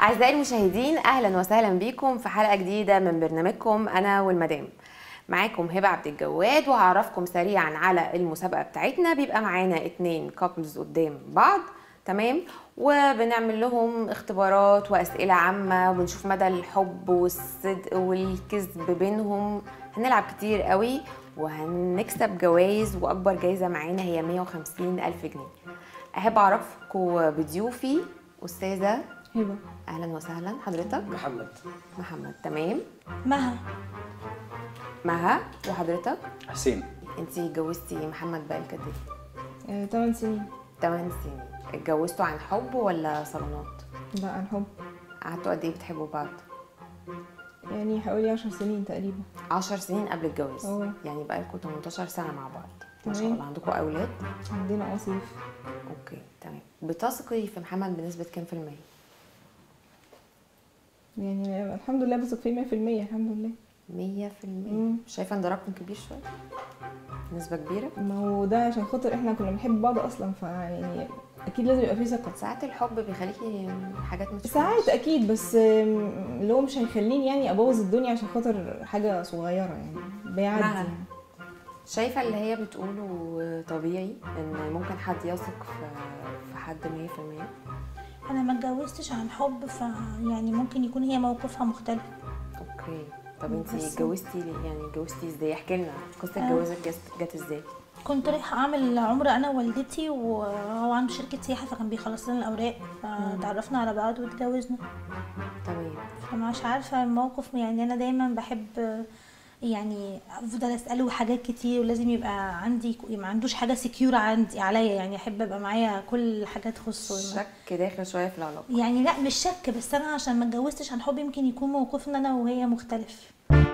أعزائي المشاهدين أهلا وسهلا بكم في حلقة جديدة من برنامجكم أنا والمدام معاكم هبة عبد الجواد وهعرفكم سريعا على المسابقة بتاعتنا بيبقى معانا اتنين كابلز قدام بعض تمام وبنعمل لهم اختبارات وأسئلة عامة وبنشوف مدى الحب والصدق والكذب بينهم هنلعب كتير قوي وهنكسب جوائز وأكبر جايزة معانا هي 150 ألف جنيه أحب أعرفكم بضيوفي أستاذة هبه اهلا وسهلا حضرتك محمد محمد تمام مها مها وحضرتك حسين انتي اتجوزتي محمد بقالك قد ايه 8 سنين 8 سنين اتجوزتوا عن حب ولا صالونات لا عن حب قعدتوا قد ايه بتحبوا بعض يعني حوالي 10 سنين تقريبا 10 سنين قبل الجواز اه. يعني بقالكوا 18 سنه مع بعض ما شاء تمام. الله عندكم اولاد عندنا قصيف اوكي تمام بتثقي في محمد بنسبه كام في الميه يعني الحمد لله بثق فيه 100% الحمد لله 100 في المية مم. شايفه ان ده رقم كبير شويه نسبه كبيره ما هو ده عشان خاطر احنا كنا بنحب بعض اصلا فيعني اكيد لازم يبقى فيه ثقه ساعات الحب بيخليكي حاجات ما تشوفهاش. ساعات اكيد بس آم، اللي هو مش هيخليني يعني ابوظ الدنيا عشان خاطر حاجه صغيره يعني بيعدي مها. يعني. شايفة اللي هي بتقوله طبيعي ان ممكن حد يثق في في حد 100% انا ما اتجوزتش عن حب فيعني ممكن يكون هي موقفها مختلف اوكي طب انتي بس- اتجوزتي ليه؟ يعني اتجوزتي ازاي احكي لنا قصة آه. جوازك جت- جت ازاي كنت رايحه اعمل عمره انا ووالدتي وهو عنده شركه سياحه فكان بيخلص لنا الاوراق فتعرفنا على بعض واتجوزنا تمام فمش عارفه الموقف يعني انا دايما بحب يعني افضل اساله حاجات كتير ولازم يبقى عندي ما عندوش حاجه سكيور عندي عليا يعني احب ابقى معايا كل حاجه تخصه شك داخل شوية في العلاقة يعني لا مش شك بس انا عشان ما اتجوزتش عن حب يمكن يكون موقفنا انا وهي مختلف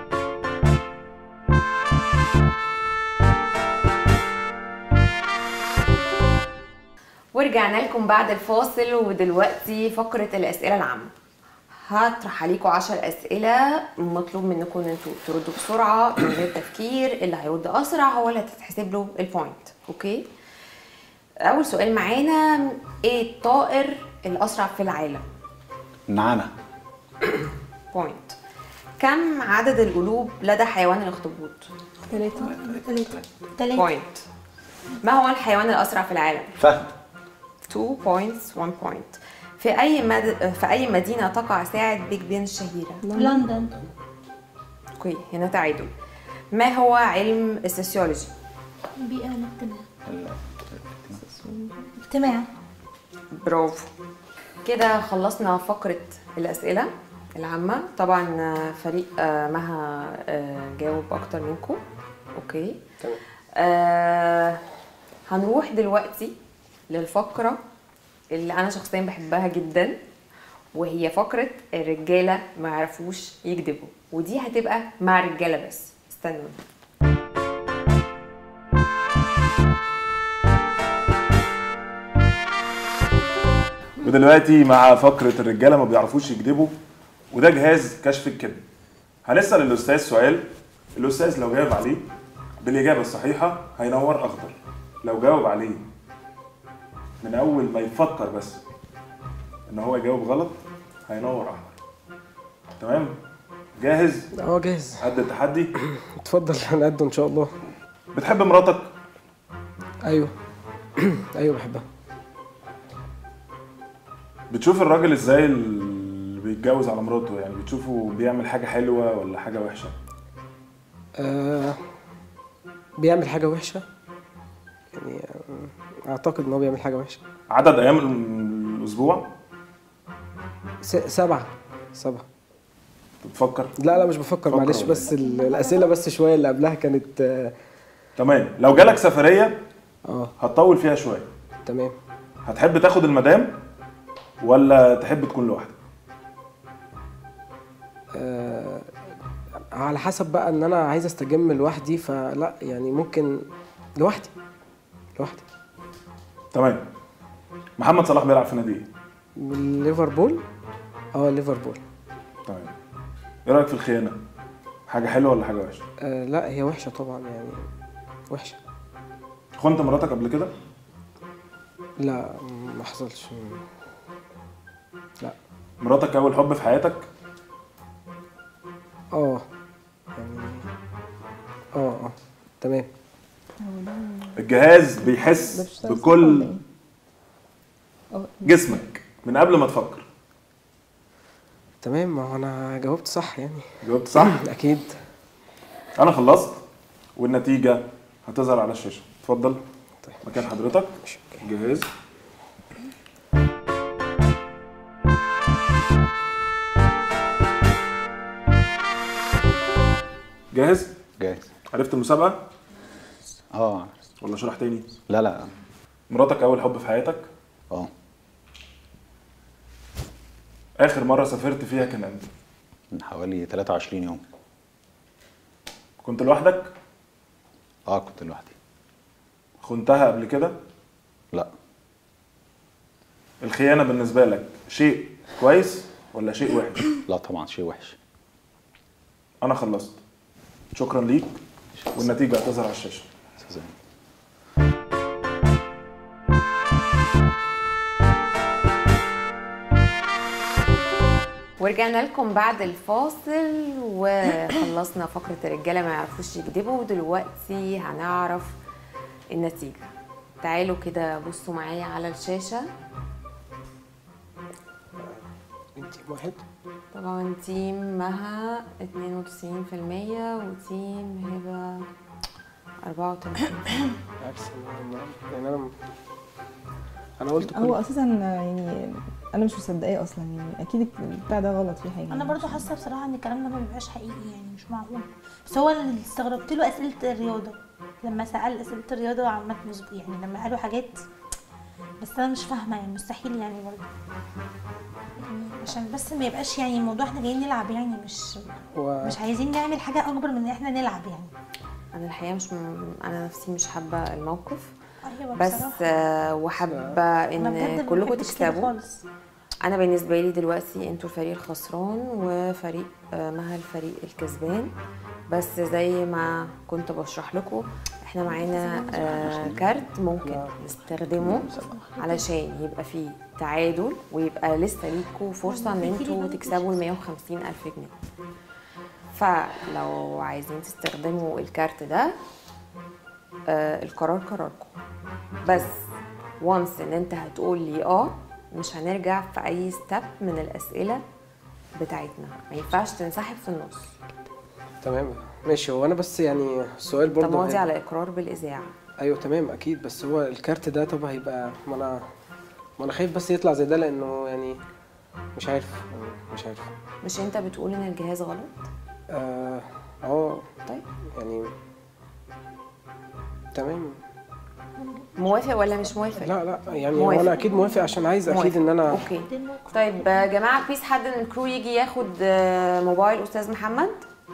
ورجعنا لكم بعد الفاصل ودلوقتي فقرة الأسئلة العامة هطرح عليكم 10 أسئلة مطلوب منكم ان انتوا تردوا بسرعة من غير تفكير اللي هيرد أسرع هو اللي هتتحسب له البوينت أوكي أول سؤال معانا إيه الطائر الأسرع في العالم؟ نعانة بوينت كم عدد القلوب لدى حيوان الأخطبوط؟ ثلاثة ثلاثة ثلاثة بوينت ما هو الحيوان الأسرع في العالم؟ فهد 2 points 1 point في أي مد... في أي مدينة تقع ساعة بيج بين الشهيرة؟ لندن اوكي هنا تعادل ما هو علم السوسيولوجي؟ بيئة الاجتماع اجتماع برافو كده خلصنا فقرة الأسئلة العامة طبعا فريق آه، مها آه، جاوب أكتر منكم أوكي تمام آه هنروح دلوقتي للفقرة اللي أنا شخصيا بحبها جدا وهي فقرة الرجالة ما يعرفوش يكذبوا ودي هتبقى مع الرجالة بس استنوا ودلوقتي مع فقرة الرجالة ما بيعرفوش يكذبوا وده جهاز كشف الكذب هنسأل الأستاذ سؤال الأستاذ لو جاوب عليه بالإجابة الصحيحة هينور أخضر لو جاوب عليه من أول ما يفكر بس إن هو يجاوب غلط هينور أحمر تمام جاهز اه جاهز قد التحدي اتفضل انا قده ان شاء الله بتحب مراتك ايوه ايوه بحبها بتشوف الراجل ازاي اللي بيتجوز على مراته يعني بتشوفه بيعمل حاجة حلوة ولا حاجة وحشة آه بيعمل حاجه وحشه يعني آه، اعتقد ان هو بيعمل حاجه وحشه عدد أيام الأسبوع س- سبعه سبعه بتفكر لا لا مش بفكر فكر معلش ولا بس ال- الاسئله بس شويه اللي قبلها كانت اه تمام لو جالك سفرية آه، هتطول فيها شوية تمام هتحب تاخد المدام ولا تحب تكون لوحدك آه على حسب بقى ان انا عايز استجم لوحدي فلا يعني ممكن لوحدي لوحدي تمام محمد صلاح بيلعب في نادي ايه ليفربول اه ليفربول تمام ايه رايك في الخيانه حاجه حلوه ولا حاجه وحشه آه لا هي وحشه طبعا يعني وحشه خنت مراتك قبل كده لا ما حصلش لا مراتك اول حب في حياتك اه يعني اه اه تمام الجهاز ده بيحس بتشتغل صح ولا بكل إيه؟ اه جسمك من قبل ما تفكر تمام ما هو انا جاوبت صح يعني جاوبت صح اكيد انا خلصت والنتيجه هتظهر على الشاشه اتفضل طيب. مكان حضرتك ماشي اوكي جاهز جاهز جاهز عرفت المسابقه اه ولا اشرح تاني لا لا مراتك اول حب في حياتك اه اخر مره سافرت فيها كان امتى من حوالي 23 يوم كنت لوحدك اه كنت لوحدي خنتها قبل كده لا الخيانه بالنسبه لك شيء كويس ولا شيء وحش لا طبعا شيء وحش انا خلصت شكرا ليك والنتيجه هتظهر على الشاشه سوزان ورجعنا لكم بعد الفاصل وخلصنا فقرة الرجالة ما يعرفوش يكذبوا ودلوقتي هنعرف النتيجة تعالوا كده بصوا معايا على الشاشة انت واحد طبعا تيم مها 92% وتيم هبة 34 عكس أنا- يعني انا انا قلت هو كل اساسا يعني انا مش مصدقاه اصلا يعني اكيد البتاع ده غلط فيه حاجه انا برضو حاسه بصراحه ان الكلام ده ما بيبقاش حقيقي يعني مش معقول بس هو اللي استغربت له اسئله الرياضه لما سال اسئله الرياضه عملت مظبوط يعني لما قالوا حاجات بس انا مش فاهمه يعني مستحيل يعني برضه يعني عشان بس ما يبقاش يعني الموضوع احنا جايين نلعب يعني مش هو مش عايزين نعمل حاجه اكبر من ان احنا نلعب يعني انا الحقيقة مش م... انا نفسي مش حابة الموقف ايوه بس بصراحة. آه، وحابة أنا بجد ان ما كلكم بحبش كده تكسبوا خالص. انا بالنسبه لي دلوقتي انتوا الفريق الخسران وفريق آه، مها الفريق الكسبان بس زي ما كنت بشرح لكم احنا معانا آه، كارت ممكن نستخدمه علشان يبقى فيه تعادل ويبقى لسه ليكوا فرصه ان انتوا تكسبوا ال 150 الف جنيه فلو عايزين تستخدموا الكارت ده آه، القرار قراركم بس وانس ان انت هتقول لي اه مش هنرجع في اي ستيب من الاسئله بتاعتنا ما ينفعش تنسحب في النص تمام ماشي هو انا بس يعني السؤال برضه تماضي هيبقى- على اقرار بالاذاعه ايوه تمام اكيد بس هو الكارت ده طب هيبقى ما انا ما انا خايف بس يطلع زي ده لانه يعني مش عارف يعني مش عارف مش انت بتقول ان الجهاز غلط اه اه طيب يعني تمام موافق ولا مش موافق لا لا يعني موافق. هو انا اكيد موافق عشان عايز اكيد موافق. ان انا اوكي طيب يا جماعه بليز حد من الكرو يجي ياخد آه، موبايل استاذ محمد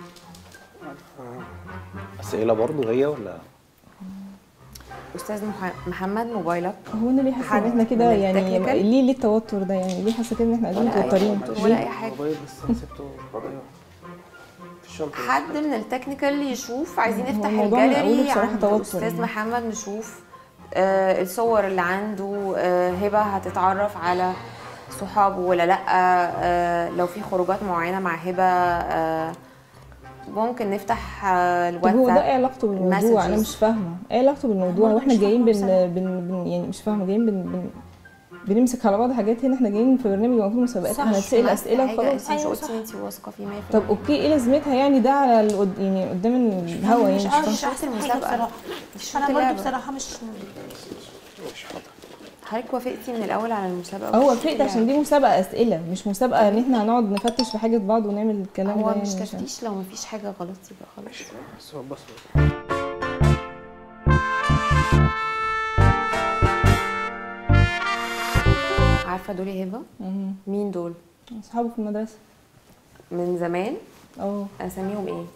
اسئله برضو هي ولا استاذ مح- محمد موبايلك هو انا ليه حاسه حد ان احنا كده من يعني التكنيكال؟ ليه ليه التوتر ده يعني ليه حاسه كده ان احنا قاعدين ولا أي متوترين توتر ولا اي حاجه الموبايل بس انا سبته أيوة. في الشنطه حد من التكنيكال يشوف عايزين هو نفتح الموضوع من الجاليري أوله بصراحة عند توتر استاذ يعني. محمد نشوف آه الصور اللي عنده آه هبه هتتعرف على صحابه ولا لا آه لو في خروجات معينه مع هبه آه ممكن نفتح آه طب هو ده ايه الواتساب علاقته بالموضوع انا messages. مش فاهمه ايه علاقته بالموضوع أنا واحنا مش جايين فاهمة بن, بصراحة. بن, بن يعني مش فاهمه جايين بن, بن بنمسك على بعض حاجات هنا احنا جايين في برنامج المفروض مسابقات صح. هنتسال بس اسئله حاجة وخلاص انت مش أيوة قلتي صح. ان انت واثقه فيه 100% طب اوكي ايه لازمتها يعني ده على القد... يعني قدام الهوا يعني مش مش عارفه فاهمة. مش احسن حاجه المسابقة. بصراحه شفت انا برضو اللعبة. بصراحه مش مش حاضر حضرتك وافقتي من الاول على المسابقه هو وشفتي فقت عشان اللعبة. دي مسابقه اسئله مش مسابقه ان احنا هنقعد نفتش في حاجه بعض ونعمل الكلام هو ده مش يعني عشان- تفتيش لو مفيش حاجه غلط يبقى خلاص بس هو بص عارفه دول يا هبه مهم. مين دول اصحابه في المدرسه من زمان اه اساميهم ايه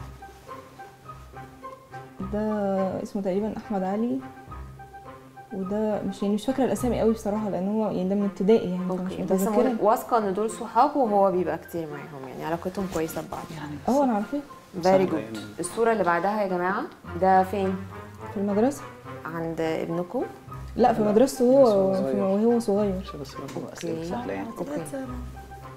ده اسمه تقريبا احمد علي وده مش يعني مش فاكره الاسامي قوي بصراحه لان هو يعني ده من ابتدائي يعني فمش اوكي بس متذكره م- واثقه ان دول صحاب وهو بيبقى كتير معاهم يعني علاقتهم كويسه ببعض اه انا عارفاه فيري سهلة جود يعني. الصوره اللي بعدها يا جماعه ده فين في المدرسه عند ابنكم لا في مدرسته هو بس هو صغير. وهو صغير بس برضو أوكي. اسئله سهله يعني اوكي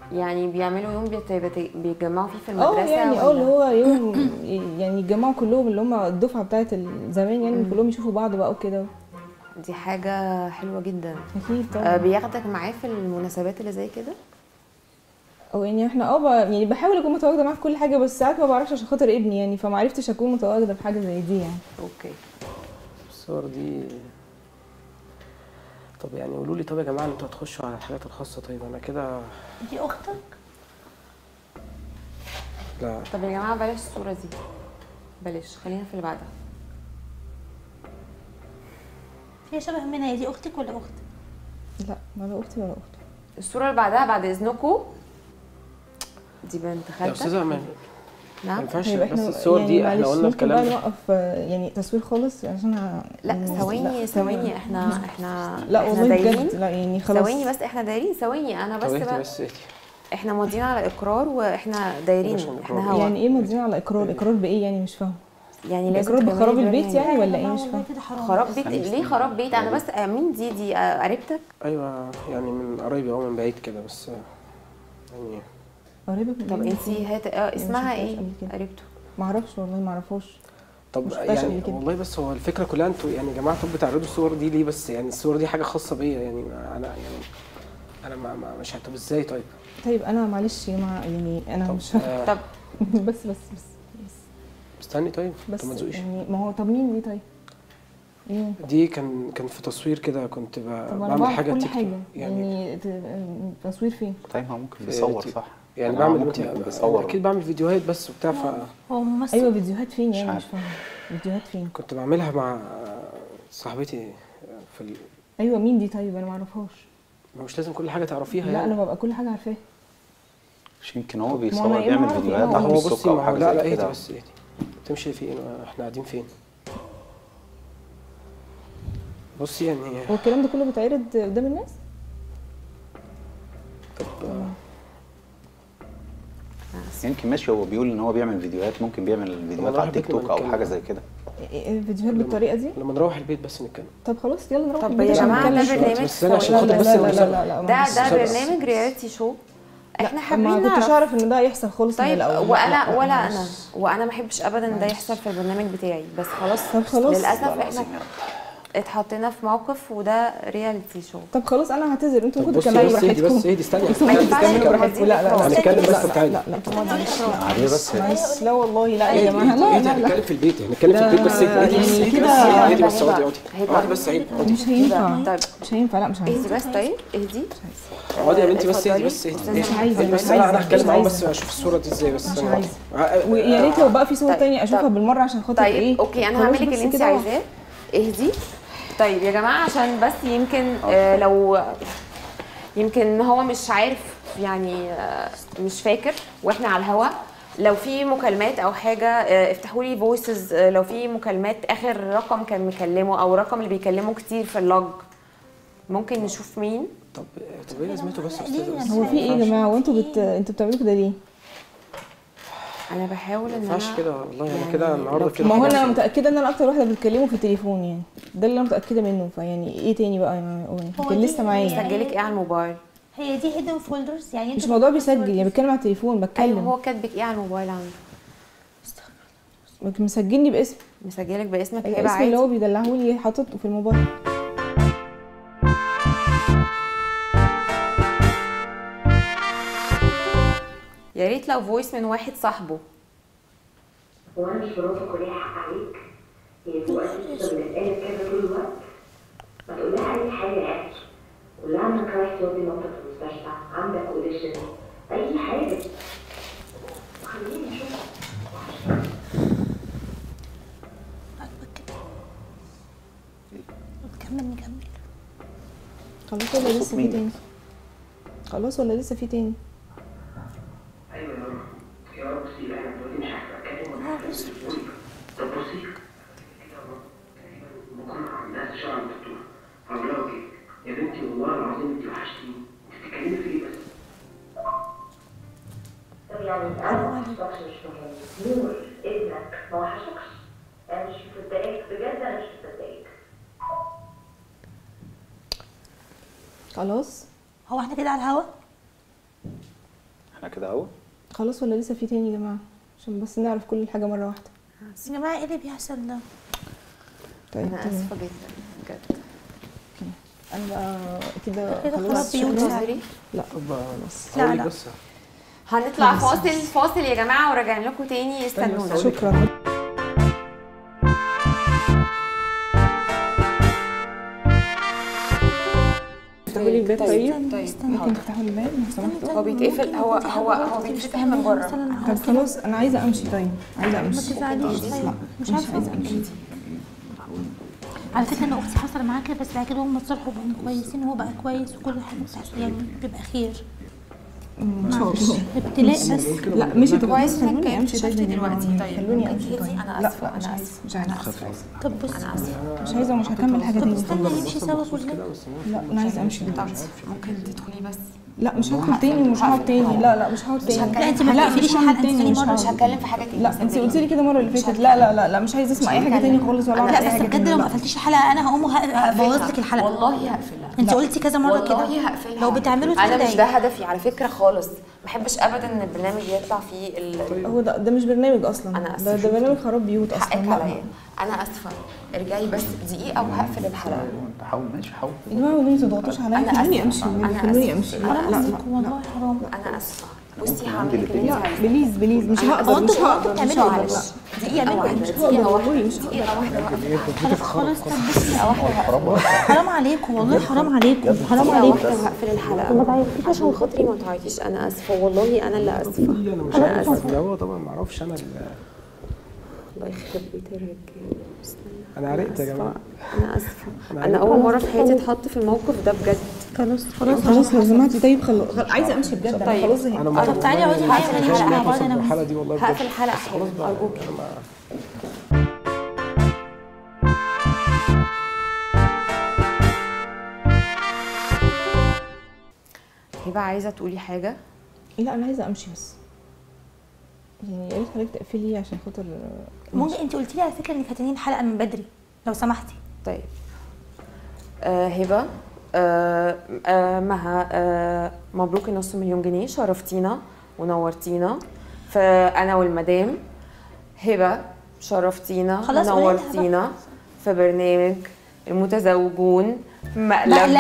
يعني بيعملوا يوم بيت- بيت- بيتجمعوا فيه في اه المدرسه يعني اه ولا- اللي هو يوم يعني يتجمعوا كلهم اللي هم الدفعه بتاعت زمان يعني كلهم يشوفوا بعض بقى وكده دي حاجه حلوه جدا اكيد آه، طبعا بياخدك معاه في المناسبات اللي زي كده او يعني احنا اه ب- يعني بحاول اكون متواجده معاه في كل حاجه بس ساعات ما بعرفش عشان خاطر ابني يعني فما عرفتش اكون متواجده في حاجه زي دي يعني اوكي الصور دي طب يعني قولوا لي طب يا جماعه انتوا هتخشوا على الحاجات الخاصه طيب انا كده دي اختك لا طب يا جماعه بلاش الصوره دي بلاش خلينا في اللي بعدها هي شبه منى هي دي اختك ولا اختك لا ولا اختي ولا اخته الصوره اللي بعدها بعد اذنكم دي بنت يا خالتك استاذه امان ما نعم ينفعش طيب بس احنا الصور يعني دي احنا معلش قلنا ممكن بقى الكلام ده نوقف آه، يعني تصوير خالص عشان ه- لا يعني- ثواني ثواني تمام. احنا احنا لا احنا والله دايرين بجد لا يعني خلاص ثواني بس احنا دايرين ثواني انا طب بس اهدي بقى بس اهدي احنا ماضيين على اقرار واحنا دايرين عشان احنا إقرار. هوا يعني ايه ماضيين على اقرار اقرار بايه يعني مش فاهمه يعني لازم اقرار تكملي بخراب البيت البرنامج. يعني ولا لا ايه مش والله فاهمه كده حرام خراب بيت استني، ليه استني. خراب بيت انا بس آه، مين دي دي آه، قريبتك ايوه يعني من قرايبي اه من بعيد كده بس يعني قريبك من طب إيه؟ انتي هات اه اسمها شفتهاش ايه قبل كده. قريبته ما اعرفش والله ما اعرفوش طب ما شفتهاش يعني قبل كده. والله بس هو الفكره كلها انتوا يعني يا جماعه طب بتعرضوا الصور دي ليه بس يعني الصور دي حاجه خاصه بيا يعني ما- انا يعني انا ما ما مش طب ازاي طيب طيب انا معلش يا جماعه يعني انا طب مش فاهمه آه طب بس بس بس بس استني طيب بس طب ما تزوقيش يعني ما هو طب مين دي طيب؟ مين؟ دي كان كان في تصوير كده كنت ب- طب انا بعمل بعرف حاجه كل تيك توك. حاجه يعني يعني ت- تصوير فين؟ طيب هو ممكن في بيصور تي- صح يعني آه، بعمل ممكن يعني يكون بيصور اكيد بعمل فيديوهات بس وبتاع ف هو ممثل ايوه فيديوهات فين مش يعني مش عارف. فاهمه فيديوهات فين؟ كنت بعملها مع صاحبتي في ال... ايوه مين دي طيب انا ما اعرفهاش ما مش لازم كل حاجه تعرفيها لا يعني انا ببقى كل حاجه عارفاها مش يمكن هو أنا بيصور إيه بيعمل معرف إيه فيديوهات هو. على هو التيك توك بصي او ما هو حاجه لا لا زي اهدي كده بس اهدي تمشي فين احنا قاعدين فين بصي يعني هو الكلام ده كله بيتعرض قدام الناس؟ طب يمكن ماشي هو بيقول ان هو بيعمل فيديوهات ممكن بيعمل فيديوهات رايح على التيك بيتنا توك او نتكلم. حاجه زي كده إيه- إيه فيديوهات بالطريقه دي؟ لما نروح البيت بس نتكلم طب خلاص يلا نروح طب البيت يا عشان جماعه ده نتكلم. برنامج بس أنا عشان ثواني خاطر لا بس لا لا المسابقة. لا لا ده ده مسابقة. برنامج رياليتي شو احنا ما حابين كنتش نعرف اعرف ان ده هيحصل خالص من طيب الاول وانا لا، لا، ولا معلش. انا وانا ما احبش ابدا ده يحصل في البرنامج بتاعي بس خلاص طب خلاص. للاسف والله احنا العظيم يا رب. اتحطينا في موقف وده رياليتي شو طب خلاص انا هعتذر انتوا طب ممكن بصي تكملوا بس اهدي براحتكم بس اهدي استني انتوا ما ممكن ينفعش تكملوا نبقى براحتكم لا لا لا هنتكلم بس لا بتاعي. لا لا عليه بس معلش لا والله لا يا جماعه لا لا لا هنتكلم في البيت هنتكلم في البيت بس اهدي اهدي بس يعني اهدي كده- بس اهدي بس هيبقى- اقعدي اقعدي هيبقى- اقعدي بس اهدي اقعدي مش هينفع طيب مش هينفع لا مش اهدي هينفع بس طيب اهدي اقعدي يا بنتي بس اهدي اتفضلي. بس أستاذة اهدي مش عايزة، اهدي مش بس لا انا عايزة، هتكلم مش معاهم عايزة. بس اشوف الصوره دي ازاي بس مش أنا- عايزة. آه، ويا ريت لو بقى في صور طيب، تانية اشوفها طب. بالمره عشان خاطر طيب ايه اوكي انا خلاص هعمل لك بس اللي انت كده عايزاه اهدي طيب يا جماعه عشان بس يمكن آه لو يمكن هو مش عارف يعني آه مش فاكر واحنا على الهوا لو في مكالمات او حاجه آه افتحوا لي فويسز آه لو في مكالمات اخر رقم كان مكلمه او الرقم اللي بيكلمه كتير في اللوج ممكن نشوف مين طب طب ايه لازمته بس يا ليه استاذه بس يعني؟ هو في ايه يا جماعه وانتوا بت... انتوا بتعملوا كده ليه انا بحاول ما ان ينفعش انا كده والله يعني يعني كده النهارده لو في كده ما هو حاجة انا متاكده ان انا اكتر واحده بتكلمه في التليفون يعني ده اللي انا متاكده منه فيعني ايه تاني بقى يعني هو كان دي- لسه معايا يعني- مسجلك ايه على الموبايل هي دي هيدن فولدرز يعني مش انتوا موضوع بتحطوا بيسجل يعني صور بتكلم على التليفون ايوه بتكلم هو كاتبك ايه على الموبايل عنده مسجلني باسم مسجلك باسمك هبه الاسم اللي عادي هو بيدلعهولي حاططه في الموبايل يا ريت لو فويس من واحد صاحبه هو انا مش مراتك وليها حق عليك هي دي وقت بتتقال كذا طول الوقت ما تقول لها اي حاجه يا اخي قول لها انك رايح تودي مامتك في المستشفى عندك اوديشن اي حاجه خليني اشوف عاجبك كده نكمل نكمل خلاص ولا لسه في مين؟ تاني خلاص ولا لسه في تاني ايوه يا ماما يا رب بصي انا دلوقتي مش عارفه اتكلم ولا طب بصي كده يا ماما تقريبا بكره عندها استشاره عند الدكتور هقول لها اوكي يا بنتي والله العظيم انت وحشتيني انت بتتكلمي في ايه بس؟ طب يعني انا ما وحشتكش مش مكاني نور ابنك ما وحشكش انا مش مصدقاك بجد انا مش مصدقاك خلاص هو احنا كده على الهوا كده اهو خلاص ولا لسه في تاني يا جماعه عشان بس نعرف كل الحاجه مره واحده يا جماعه ايه اللي بيحصل ده طيب انا تمام. اسفه جدا بجد انا بقى كده كده خلاص خلاص بيوت شكراً. يعني. لا بس لا، هقول لا. بس هنطلع فاصل فاصل يا جماعه وراجعين لكم تاني استنونا شكرا تفتحوا لي الباب طيب طيب ممكن تفتحوا لي الباب لو سمحتوا هو بيتقفل هو هو هو بيتفتح من بره طب خلاص انا عايزه امشي طيب عايزه ما امشي تزعليش طيب مش عارفه عايزه امشي على فكره انا اختي حصل معاها كده بس بعد كده هم اتصالحوا بقوا كويسين وهو بقى كويس وكل حاجه بتحصل يعني بيبقى خير ان شاء الله ابتلاء بس لا مشي طب كويس خلاص انك خلوني امشي اكتشفتي طيب يا جماعة. دلوقتي طيب خلوني ممكن امشي تهدي؟ طيب انا لا اسفه لا مش انا عايزه اسفه مش عايزه طب بص مش عايزه ومش هكمل حاجه طب تاني استنى نمشي سوا كلنا لا انا عايزه امشي طب دلوقتي ممكن تدخلي بس لا مش هدخل تاني ومش هقعد تاني لا لا مش هقعد تاني لا انت ما لا تقفليش مش هعمل الحلقه تاني تاني مش مره مش هقعد. هتكلم في حاجه تاني لا انت قلت لي كده المره اللي فاتت لا لا لا لا مش عايزه اسمع اي حاجه تاني خالص ولا لا اعمل بس اي حاجه بجد لو ما قفلتيش الحلقه انا هقوم هبوظ لك الحلقه والله هقفلها انت قلتي كذا مره كده والله هقفلها لو بتعملوا انا ثلاث مش ده دقايق هدفي على فكره خالص ما بحبش ابدا ان البرنامج يطلع فيه ال... هو ده ده مش برنامج اصلا أنا ده آسفة. ده برنامج خراب بيوت اصلا حقك لا. عليا انا اسفه ارجعي بس دقيقه وهقفل الحلقه حاول ماشي حاول يا جماعه والله ما تضغطوش عليا أنا خلوني آسفة. امشي أنا خلوني آسفة. امشي لا حرام لا عليكم لا والله حرام انا اسفه بصي هعمل لك اللي انت لا عايزاه بليز بليز مش هو هقدر مش انتوا هو هقدر انتوا مش بتعملوا هقدر معلش لا دقيقه واحده مش دقيقه هقدر واحده والله مش هقدر دقيقه واحده خلاص طب بصي دقيقه واحده حرام عليكم والله حرام عليكم حرام دقيقه عليكم واحده وهقفل الحلقه ما تعيطيش عشان خاطري ما تعيطيش انا اسفه والله انا اللي اسفه انا مش عارف ده هو طبعا ما اعرفش انا ال- الله يخرب بيت الرجاله بسم الله. انا عرقت يا جماعه انا اسفه أنا انا اول مره في حياتي اتحط في الموقف ده بجد خلاص خلاص خلاص لو سمحتي طيب خلاص عايزه امشي بجد انا طيب. خلاص زهقت انا ما طب تعالي اقعدي معايا انا مش الحلقه عارف هقعد انا الحلقه دي والله بجد هقفل الحلقه حالا ارجوك انا ما هبه عايزه تقولي حاجه لا انا عايزه امشي بس يعني يا ريت حضرتك تقفلي عشان خاطر ممكن انت قلتي لي على فكره انك فاتنين الحلقه من بدري لو سمحتي طيب آه هبه آه آه مها آه مبروك النص مليون جنيه شرفتينا ونورتينا فانا والمدام هبه شرفتينا خلاص قولي لها ونورتينا في برنامج المتزوجون مقلب مقلب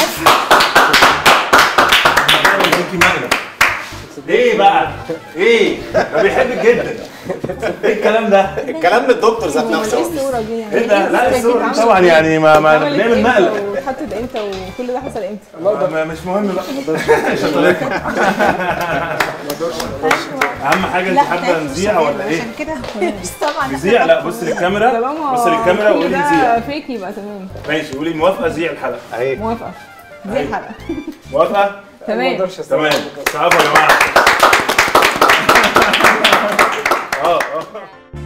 انت مقلب ايه بقى؟ ايه؟ ده بيحبك جدا ايه الكلام ده؟ الكلام للدكتور ذات ايه نفسه الصوره دي يعني ايه ده؟ لا الصورة دي الصورة اتعملت طبعا إيه؟ يعني ما ما اتعملت بنعمل إمتى مقلب واتحطت امتى وكل ده حصل امتى ما- مش مهم بقى شطارتك اهم حاجه انت حابه نذيع ولا ايه؟ عشان كده مش طبعا نذيع لا بص للكاميرا طالما بص للكاميرا كل وقولي ده نذيع فيك يبقى تمام ماشي قولي موافقه ذيع الحلقه اهي موافقه دي الحلقه موافقه؟ تمام تمام تعالوا يا جماعه اه اه